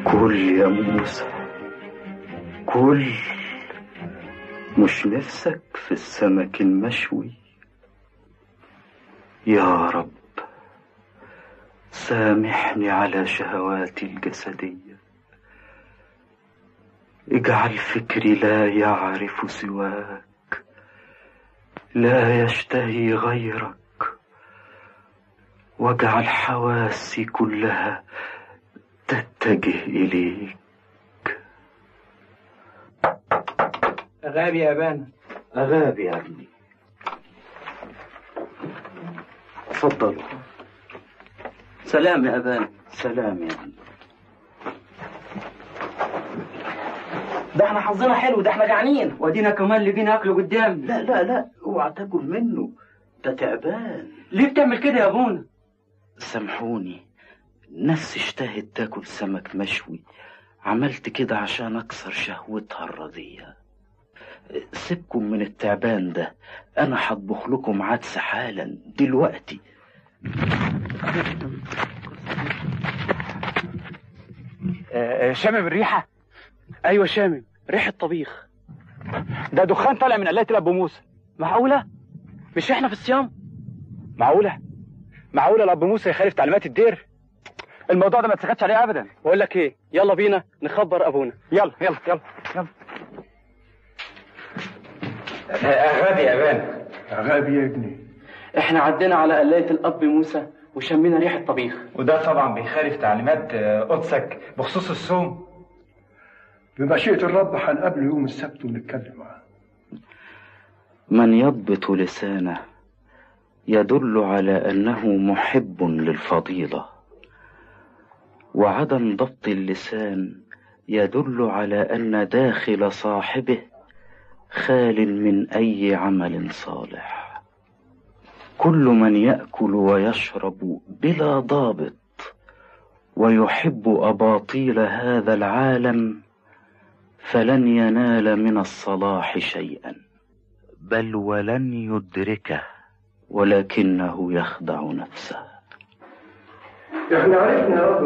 كل يا موسى كل مش نفسك في السمك المشوي يا رب سامحني على شهواتي الجسدية اجعل فكري لا يعرف سواك لا يشتهي غيرك واجعل حواسي كلها تتجه إليك غابي يا أبانا أغابي يا ابني تفضلوا سلام يا أبانا سلام يا ابني ده احنا حظنا حلو ده احنا جعانين ودينا كمان اللي بينا اكله قدام لا لا لا اوعى تاكل منه ده تعبان ليه بتعمل كده يا ابونا سامحوني نفسي اشتهت تاكل سمك مشوي عملت كده عشان اكسر شهوتها الرضية سيبكم من التعبان ده انا هطبخ لكم عدس حالا دلوقتي شامم الريحة ايوه شامم ريحه طبيخ ده دخان طالع من قلاية الأب موسى معقوله مش احنا في الصيام معقولة معقولة الأب موسى يخالف تعليمات الدير الموضوع ده ما تسكتش عليه أبدا بقول لك ايه يلا بينا نخبر ابونا يلا يلا يلا يلا غبي يا بان غبي يا ابني احنا عدينا على قلايه الاب موسى وشمينا ريحه طبيخ وده طبعا بيخالف تعليمات آه، قدسك بخصوص الصوم بمشيئة الرب هنقابله يوم السبت ونتكلم معاه من يضبط لسانه يدل على انه محب للفضيله وعدم ضبط اللسان يدل على ان داخل صاحبه خال من اي عمل صالح كل من ياكل ويشرب بلا ضابط ويحب اباطيل هذا العالم فلن ينال من الصلاح شيئا بل ولن يدركه ولكنه يخدع نفسه احنا عرفنا يا رب